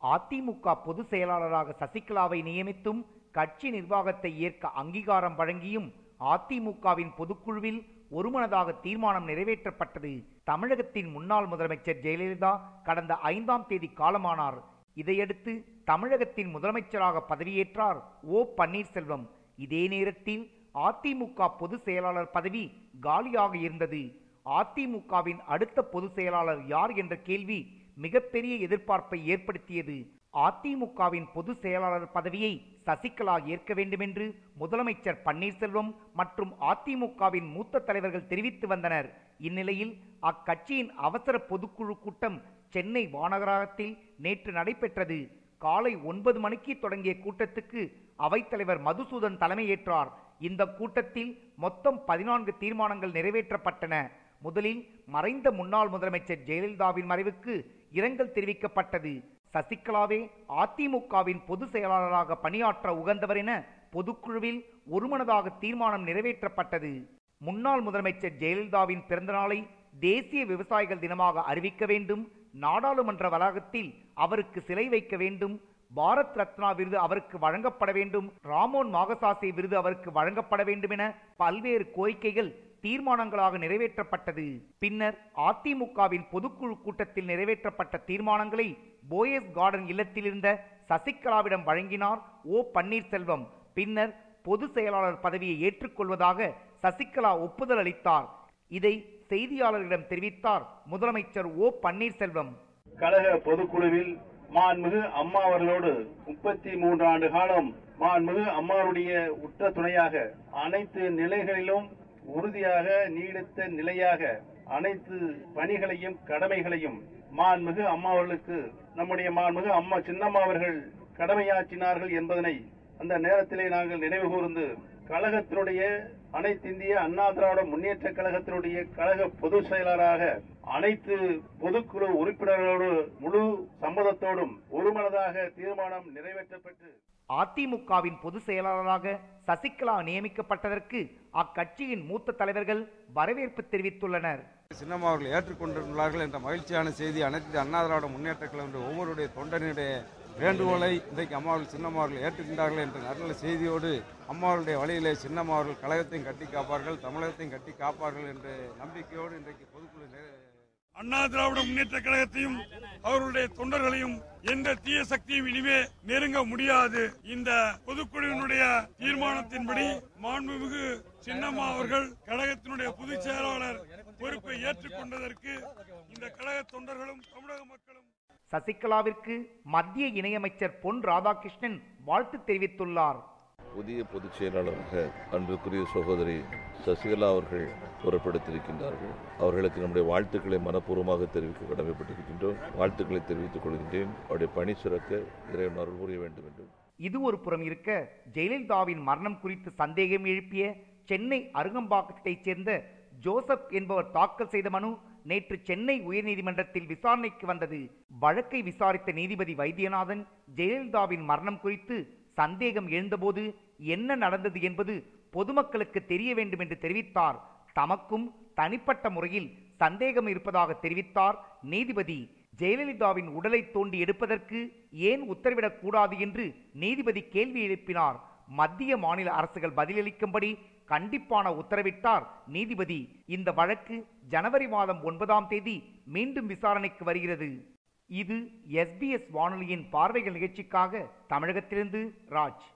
அதிமுக பொதுச் செயலாளராக சசிகலாவை நியமித்தும் கட்சி நிர்வாகத்தை ஏற்க அங்கீகாரம் வழங்கியும் அதிமுகவின் பொதுக்குழுவில் ஒருமனதாக தீர்மானம் நிறைவேற்றப்பட்டது தமிழகத்தின் முன்னாள் முதலமைச்சர் ஜெயலலிதா கடந்த ஐந்தாம் தேதி காலமானார் இதையடுத்து தமிழகத்தின் முதலமைச்சராக பதவியேற்றார் ஓ பன்னீர்செல்வம் இதே நேரத்தில் அதிமுக பொதுச் செயலாளர் பதவி காலியாக இருந்தது அதிமுகவின் அடுத்த பொதுச் செயலாளர் யார் என்ற கேள்வி மிகப்பெரிய எதிர்பார்ப்பை ஏற்படுத்தியது அதிமுகவின் பொதுச் செயலாளர் பதவியை சசிகலா ஏற்க வேண்டுமென்று முதலமைச்சர் பன்னீர்செல்வம் மற்றும் அதிமுகவின் மூத்த தலைவர்கள் தெரிவித்து வந்தனர் இந்நிலையில் அக்கட்சியின் அவசர பொதுக்குழு கூட்டம் சென்னை வானகராகத்தில் நேற்று நடைபெற்றது காலை ஒன்பது மணிக்கு தொடங்கிய கூட்டத்துக்கு அவைத்தலைவர் மதுசூதன் தலைமையேற்றார் இந்த கூட்டத்தில் மொத்தம் பதினான்கு தீர்மானங்கள் நிறைவேற்றப்பட்டன முதலில் மறைந்த முன்னாள் முதலமைச்சர் ஜெயலலிதாவின் மறைவுக்கு இரங்கல் தெரிவிக்கப்பட்டது சசிகலாவே அதிமுகவின் பொதுச் செயலாளராக பணியாற்ற உகந்தவர் என பொதுக்குழுவில் ஒருமனதாக தீர்மானம் நிறைவேற்றப்பட்டது முன்னாள் முதலமைச்சர் ஜெயலலிதாவின் பிறந்தநாளை தேசிய விவசாயிகள் தினமாக அறிவிக்க வேண்டும் நாடாளுமன்ற வளாகத்தில் அவருக்கு சிலை வைக்க வேண்டும் பாரத் ரத்னா விருது அவருக்கு வழங்கப்பட வேண்டும் ராமோன் மாகசாசே விருது அவருக்கு வழங்கப்பட வேண்டும் என பல்வேறு கோரிக்கைகள் தீர்மானங்களாக நிறைவேற்றப்பட்டது பின்னர் அதிமுகவின் பொதுக்குழு கூட்டத்தில் நிறைவேற்றப்பட்ட தீர்மானங்களை போயஸ் கார்டன் இல்லத்தில் இருந்த சசிகலாவிடம் வழங்கினார் ஓ பன்னீர்செல்வம் பின்னர் பொதுச் செயலாளர் பதவியை ஏற்றுக்கொள்வதாக சசிகலா ஒப்புதல் அளித்தார் இதை செய்தியாளர்களிடம் தெரிவித்தார் முதலமைச்சர் ஓ பன்னீர்செல்வம் கழக பொதுக்குழுவில் மாண்புமிகு அம்மா அவர்களோடு முப்பத்தி மூன்று ஆண்டு காலம் மாண்புமிகு அம்மாவுடைய உற்ற துணையாக அனைத்து நிலைகளிலும் உறுதியாக நீடித்த நிலையாக அனைத்து பணிகளையும் கடமைகளையும் மாண்புமிகு அம்மா அவர்களுக்கு நம்முடைய மாண்புமிகு அம்மா சின்னம்மா அவர்கள் கடமையாற்றினார்கள் என்பதனை அந்த நேரத்திலே நாங்கள் நினைவு கூர்ந்து கழகத்தினுடைய அனைத்து இந்திய அண்ணா திராவிட முன்னேற்ற கழகத்தினுடைய கழக பொதுச் செயலராக அனைத்து பொதுக்குழு உறுப்பினர்களோடு முழு சம்மதத்தோடும் ஒருமனதாக தீர்மானம் நிறைவேற்றப்பட்டு அதிமுகவின் பொதுச் செயலாளராக சசிகலா நியமிக்கப்பட்டதற்கு அக்கட்சியின் மூத்த தலைவர்கள் வரவேற்பு தெரிவித்துள்ளனர் சின்னம்மா அவர்கள் ஏற்றுக்கொண்டுள்ளார்கள் என்ற மகிழ்ச்சியான செய்தி அனைத்து அண்ணா திராவிட முன்னேற்ற கழகம் ஒவ்வொருடைய தொண்டனுடைய வேண்டுகோளை இன்றைக்கு அம்மா அவர்கள் சின்னம்மா அவர்கள் ஏற்றுக்கின்றார்கள் என்ற நல்ல செய்தியோடு அம்மாவுடைய வழியிலே சின்னம்மா அவர்கள் கழகத்தையும் கட்டி காப்பார்கள் தமிழகத்தையும் கட்டி காப்பார்கள் என்ற நம்பிக்கையோடு இன்றைக்கு பொதுக்குழு நிறை- அண்ணா திராவிட முன்னேற்ற கழகத்தையும் அவர்களுடைய தொண்டர்களையும் எந்த தீய சக்தியும் இனிமே நெருங்க முடியாது இந்த பொதுக்குழுவினுடைய தீர்மானத்தின்படி மாண்புமிகு சின்னம்மா அவர்கள் கழகத்தினுடைய பொதுச் செயலாளர் பொறுப்பை ஏற்றுக்கொண்டதற்கு இந்த கழக தொண்டர்களும் தமிழக மக்களும் சசிகலாவிற்கு மத்திய இணையமைச்சர் பொன் ராதாகிருஷ்ணன் வாழ்த்து தெரிவித்துள்ளார் புதிய பொதுச் செயலாளராக அன்புக்குரிய சகோதரி சசிகலா அவர்கள் பொறுப்படுத்தியிருக்கின்றார்கள் அவர்களுக்கு நம்முடைய வாழ்த்துக்களை மனப்பூர்வமாக தெரிவிக்க கடமைப்பட்டிருக்கின்றோம் வாழ்த்துக்களை தெரிவித்துக் கொள்கின்றேன் அவருடைய பணி சிறக்க இறைவன் அருள் புரிய வேண்டும் என்றும் இது ஒரு புறம் இருக்க ஜெயலலிதாவின் மரணம் குறித்து சந்தேகம் எழுப்பிய சென்னை அருங்கம்பாக்கத்தைச் சேர்ந்த ஜோசப் என்பவர் தாக்கல் செய்த மனு நேற்று சென்னை உயர்நீதிமன்றத்தில் விசாரணைக்கு வந்தது வழக்கை விசாரித்த நீதிபதி வைத்தியநாதன் ஜெயலலிதாவின் மரணம் குறித்து சந்தேகம் எழுந்தபோது என்ன நடந்தது என்பது பொதுமக்களுக்கு தெரிய வேண்டும் என்று தெரிவித்தார் தமக்கும் தனிப்பட்ட முறையில் சந்தேகம் இருப்பதாக தெரிவித்தார் நீதிபதி ஜெயலலிதாவின் உடலை தோண்டி எடுப்பதற்கு ஏன் உத்தரவிடக் கூடாது என்று நீதிபதி கேள்வி எழுப்பினார் மத்திய மாநில அரசுகள் பதிலளிக்கும்படி கண்டிப்பான உத்தரவிட்டார் நீதிபதி இந்த வழக்கு ஜனவரி மாதம் ஒன்பதாம் தேதி மீண்டும் விசாரணைக்கு வருகிறது இது எஸ்பிஎஸ் வானொலியின் பார்வைகள் நிகழ்ச்சிக்காக தமிழகத்திலிருந்து ராஜ்